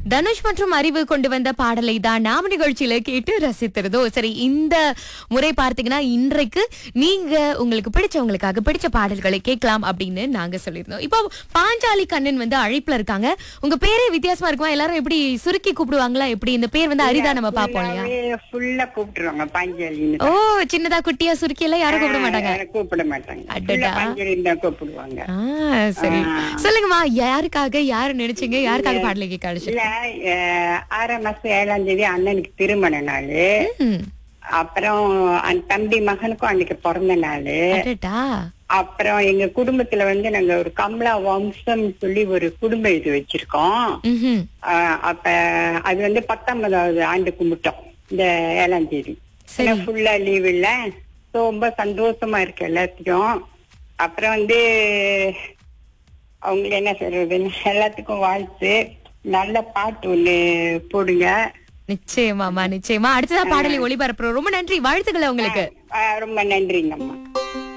தனுஷ் மற்றும் அறிவு கொண்டு வந்த பாடலை தான் நாம நிகழ்ச்சியில கேட்டு ரசித்திருந்தோம் சரி இந்த முறை பார்த்தீங்கன்னா இன்றைக்கு நீங்க உங்களுக்கு பிடிச்சவங்களுக்காக பிடிச்ச பாடல்களை கேட்கலாம் அப்படின்னு நாங்க சொல்லியிருந்தோம் இப்போ பாஞ்சாலி கண்ணன் வந்து அழைப்புல இருக்காங்க உங்க பேரே வித்தியாசமா இருக்குமா எல்லாரும் எப்படி சுருக்கி கூப்பிடுவாங்களா எப்படி இந்த பேர் வந்து அரிதா நம்ம பாப்போம் இல்லையா ஃபுல்லா கூப்பிட்டுருவாங்க பாஞ்சாலின்னு ஓ சின்னதா குட்டியா சுருக்கி எல்லாம் யாரும் கூப்பிட மாட்டாங்க ஆ, கூப்பிட மாட்டாங்க அடடா. Full ஆ பாஞ்சாலின்னு தான் கூப்பிடுவாங்க ஆ, சரி சொல்லுங்கம்மா யாருக்காக யாரு நினைச்சீங்க யாருக்காக பாடலை கேட்க அழைச்சு இல்ல அஹ், ஆறாம் மாசம் ஏழாம் தேதி அண்ணனுக்கு திருமண நாள் ம், அப்புறம் அந்த தம்பி மகனுக்கும் அன்னைக்கு பிறந்த நாள் அடடா அப்புறம் எங்க குடும்பத்துல வந்து நாங்க ஒரு கமலா வம்சம் சொல்லி ஒரு குடும்ப இது வச்சிருக்கோம் ம்ஹும். ஆஹ் அப்ப அது வந்து பத்தொன்பதாவது ஆண்டு கும்பிட்டோம் இந்த ஏழாம் தேதி சரி. ஃபுல்லா லீவ் இல்ல So, ரொம்ப சந்தோஷமா இருக்கு எல்லாத்துக்கும் அப்புறம் வந்து அவங்களுக்கு என்ன சொல்றது எல்லாத்துக்கும் வாழ்த்து நல்ல பாட்டு ஒண்ணு போடுங்க நிச்சயமாமா நிச்சயமா அடுத்ததா பாடலை ஒளிபரப்புறோம் ரொம்ப நன்றி வாழ்த்துக்களை உங்களுக்கு ஆஹ் ரொம்ப நன்றிங்கம்மா